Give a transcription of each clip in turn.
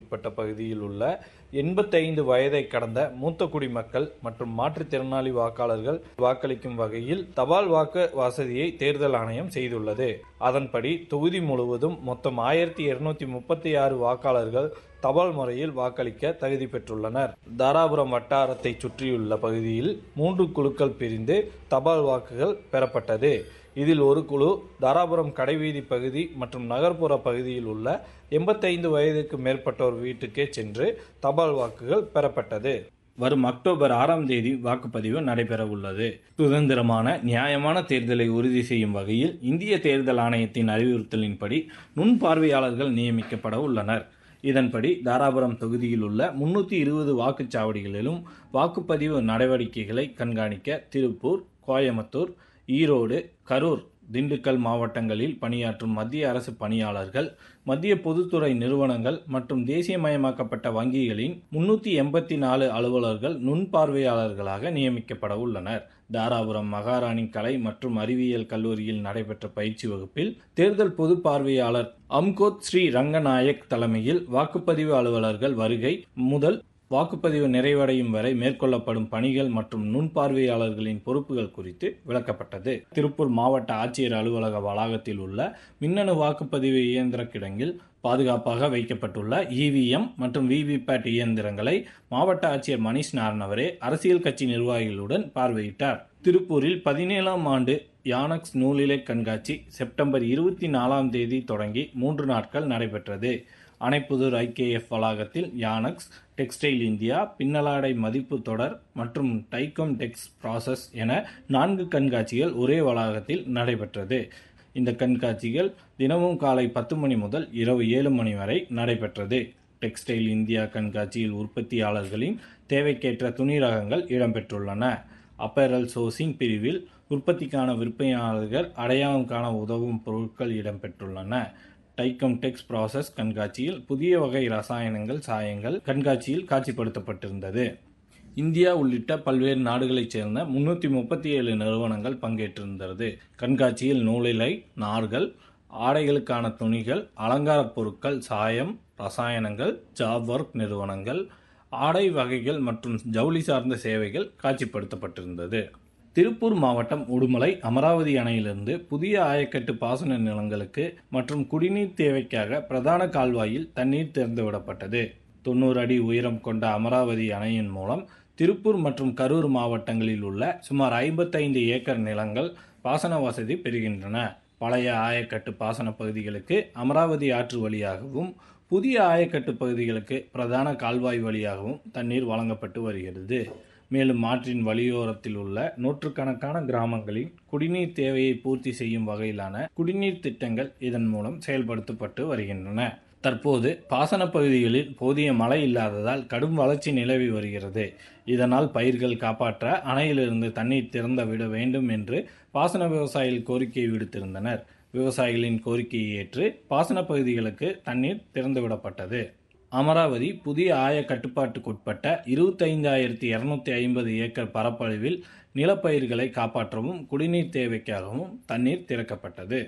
உட்பட்ட பகுதியில் உள்ள எண்பத்தைந்து வயதை கடந்த மூத்த குடிமக்கள் மற்றும் மாற்றுத்திறனாளி வாக்காளர்கள் வாக்களிக்கும் வகையில் தபால் வாக்கு வசதியை தேர்தல் ஆணையம் செய்துள்ளது அதன்படி தொகுதி முழுவதும் மொத்தம் ஆயிரத்தி இருநூத்தி முப்பத்தி ஆறு வாக்காளர்கள் தபால் முறையில் வாக்களிக்க தகுதி பெற்றுள்ளனர் தாராபுரம் வட்டாரத்தை சுற்றியுள்ள பகுதியில் மூன்று குழுக்கள் பிரிந்து தபால் வாக்குகள் பெறப்பட்டது இதில் ஒரு குழு தாராபுரம் கடைவீதி பகுதி மற்றும் நகர்ப்புற பகுதியில் உள்ள எண்பத்தைந்து வயதுக்கு மேற்பட்டோர் வீட்டுக்கே சென்று தபால் வாக்குகள் பெறப்பட்டது வரும் அக்டோபர் ஆறாம் தேதி வாக்குப்பதிவு நடைபெற உள்ளது சுதந்திரமான நியாயமான தேர்தலை உறுதி செய்யும் வகையில் இந்திய தேர்தல் ஆணையத்தின் அறிவுறுத்தலின்படி நுண்பார்வையாளர்கள் நியமிக்கப்பட உள்ளனர் இதன்படி தாராபுரம் தொகுதியில் உள்ள முன்னூற்றி இருபது வாக்குச்சாவடிகளிலும் வாக்குப்பதிவு நடவடிக்கைகளை கண்காணிக்க திருப்பூர் கோயம்புத்தூர் ஈரோடு கரூர் திண்டுக்கல் மாவட்டங்களில் பணியாற்றும் மத்திய அரசு பணியாளர்கள் மத்திய பொதுத்துறை நிறுவனங்கள் மற்றும் தேசியமயமாக்கப்பட்ட வங்கிகளின் முன்னூற்றி எண்பத்தி நாலு அலுவலர்கள் நுண்பார்வையாளர்களாக நியமிக்கப்பட உள்ளனர் தாராபுரம் மகாராணி கலை மற்றும் அறிவியல் கல்லூரியில் நடைபெற்ற பயிற்சி வகுப்பில் தேர்தல் பொது பார்வையாளர் அம்கோத் ஸ்ரீ ரங்கநாயக் தலைமையில் வாக்குப்பதிவு அலுவலர்கள் வருகை முதல் வாக்குப்பதிவு நிறைவடையும் வரை மேற்கொள்ளப்படும் பணிகள் மற்றும் நுண்பார்வையாளர்களின் பொறுப்புகள் குறித்து விளக்கப்பட்டது திருப்பூர் மாவட்ட ஆட்சியர் அலுவலக வளாகத்தில் உள்ள மின்னணு வாக்குப்பதிவு இயந்திர கிடங்கில் பாதுகாப்பாக வைக்கப்பட்டுள்ள இவிஎம் மற்றும் விவிபேட் இயந்திரங்களை மாவட்ட ஆட்சியர் மணிஷ் நாரணவரே அரசியல் கட்சி நிர்வாகிகளுடன் பார்வையிட்டார் திருப்பூரில் பதினேழாம் ஆண்டு யானக்ஸ் நூலிலை கண்காட்சி செப்டம்பர் இருபத்தி நாலாம் தேதி தொடங்கி மூன்று நாட்கள் நடைபெற்றது அணைப்புதூர் ஐகேஎஃப் வளாகத்தில் யானக்ஸ் டெக்ஸ்டைல் இந்தியா பின்னலாடை மதிப்பு தொடர் மற்றும் டைகோம் டெக்ஸ் ப்ராசஸ் என நான்கு கண்காட்சிகள் ஒரே வளாகத்தில் நடைபெற்றது இந்த கண்காட்சிகள் தினமும் காலை பத்து மணி முதல் இரவு ஏழு மணி வரை நடைபெற்றது டெக்ஸ்டைல் இந்தியா கண்காட்சியில் உற்பத்தியாளர்களின் தேவைக்கேற்ற துணி ரகங்கள் இடம்பெற்றுள்ளன அப்பேரல் சோர்சிங் பிரிவில் உற்பத்திக்கான விற்பனையாளர்கள் அடையாளம் காண உதவும் பொருட்கள் இடம்பெற்றுள்ளன டைக்கம் டெக்ஸ் ப்ராசஸ் கண்காட்சியில் புதிய வகை ரசாயனங்கள் சாயங்கள் கண்காட்சியில் காட்சிப்படுத்தப்பட்டிருந்தது இந்தியா உள்ளிட்ட பல்வேறு நாடுகளைச் சேர்ந்த முன்னூற்றி முப்பத்தி ஏழு நிறுவனங்கள் பங்கேற்றிருந்தது கண்காட்சியில் நூலிலை நார்கள் ஆடைகளுக்கான துணிகள் அலங்காரப் பொருட்கள் சாயம் ரசாயனங்கள் ஜாப் ஒர்க் நிறுவனங்கள் ஆடை வகைகள் மற்றும் ஜவுளி சார்ந்த சேவைகள் காட்சிப்படுத்தப்பட்டிருந்தது திருப்பூர் மாவட்டம் உடுமலை அமராவதி அணையிலிருந்து புதிய ஆயக்கட்டு பாசன நிலங்களுக்கு மற்றும் குடிநீர் தேவைக்காக பிரதான கால்வாயில் தண்ணீர் திறந்துவிடப்பட்டது தொண்ணூறு அடி உயரம் கொண்ட அமராவதி அணையின் மூலம் திருப்பூர் மற்றும் கரூர் மாவட்டங்களில் உள்ள சுமார் ஐம்பத்தைந்து ஏக்கர் நிலங்கள் பாசன வசதி பெறுகின்றன பழைய ஆயக்கட்டு பாசன பகுதிகளுக்கு அமராவதி ஆற்று வழியாகவும் புதிய ஆயக்கட்டு பகுதிகளுக்கு பிரதான கால்வாய் வழியாகவும் தண்ணீர் வழங்கப்பட்டு வருகிறது மேலும் ஆற்றின் வழியோரத்தில் உள்ள நூற்றுக்கணக்கான கிராமங்களின் குடிநீர் தேவையை பூர்த்தி செய்யும் வகையிலான குடிநீர் திட்டங்கள் இதன் மூலம் செயல்படுத்தப்பட்டு வருகின்றன தற்போது பாசன பகுதிகளில் போதிய மழை இல்லாததால் கடும் வளர்ச்சி நிலவி வருகிறது இதனால் பயிர்கள் காப்பாற்ற அணையிலிருந்து தண்ணீர் திறந்து விட வேண்டும் என்று பாசன விவசாயிகள் கோரிக்கை விடுத்திருந்தனர் விவசாயிகளின் கோரிக்கையை ஏற்று பாசன பகுதிகளுக்கு தண்ணீர் திறந்துவிடப்பட்டது அமராவதி புதிய ஆய கட்டுப்பாட்டுக்குட்பட்ட இருபத்தைந்தாயிரத்தி இருநூத்தி ஐம்பது ஏக்கர் பரப்பளவில் நிலப்பயிர்களை காப்பாற்றவும் குடிநீர் தேவைக்காகவும் தண்ணீர் திறக்கப்பட்டது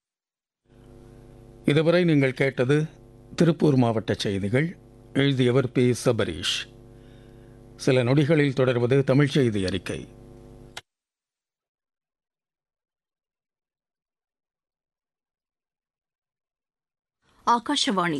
இதுவரை நீங்கள் கேட்டது திருப்பூர் மாவட்ட செய்திகள் எழுதியவர் பி சபரீஷ் சில நொடிகளில் தொடர்வது தமிழ் செய்தி அறிக்கை ಆಕಾಶವಾಣಿ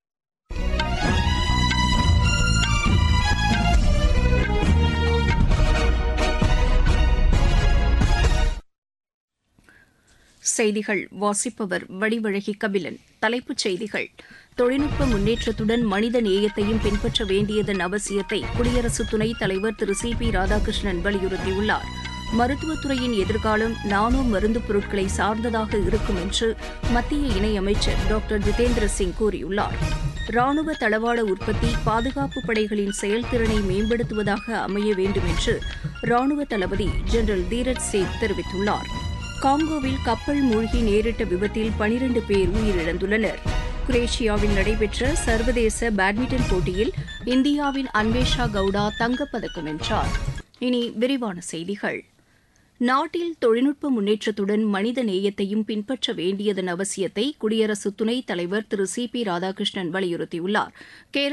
செய்திகள் வாசிப்பவர் வடிவழகி கபிலன் தலைப்புச் செய்திகள் தொழில்நுட்ப முன்னேற்றத்துடன் மனித நேயத்தையும் பின்பற்ற வேண்டியதன் அவசியத்தை குடியரசு துணைத் தலைவர் திரு சி பி ராதாகிருஷ்ணன் வலியுறுத்தியுள்ளார் மருத்துவத்துறையின் எதிர்காலம் நானோ மருந்து பொருட்களை சார்ந்ததாக இருக்கும் என்று மத்திய இணையமைச்சர் டாக்டர் ஜிதேந்திர சிங் கூறியுள்ளார் ராணுவ தளவாட உற்பத்தி பாதுகாப்பு படைகளின் செயல்திறனை மேம்படுத்துவதாக அமைய வேண்டும் என்று ராணுவ தளபதி ஜெனரல் தீரஜ் சேத் தெரிவித்துள்ளார் காங்கோவில் கப்பல் மூழ்கி நேரிட்ட விபத்தில் பனிரண்டு பேர் உயிரிழந்துள்ளனர் குரேஷியாவில் நடைபெற்ற சர்வதேச பேட்மிண்டன் போட்டியில் இந்தியாவின் அன்வேஷா கவுடா தங்கப்பதக்கம் வென்றார் இனி விரிவான செய்திகள் நாட்டில் தொழில்நுட்ப முன்னேற்றத்துடன் மனித நேயத்தையும் பின்பற்ற வேண்டியதன் அவசியத்தை குடியரசு துணைத் தலைவர் திரு சி பி ராதாகிருஷ்ணன் வலியுறுத்தியுள்ளார் கேரள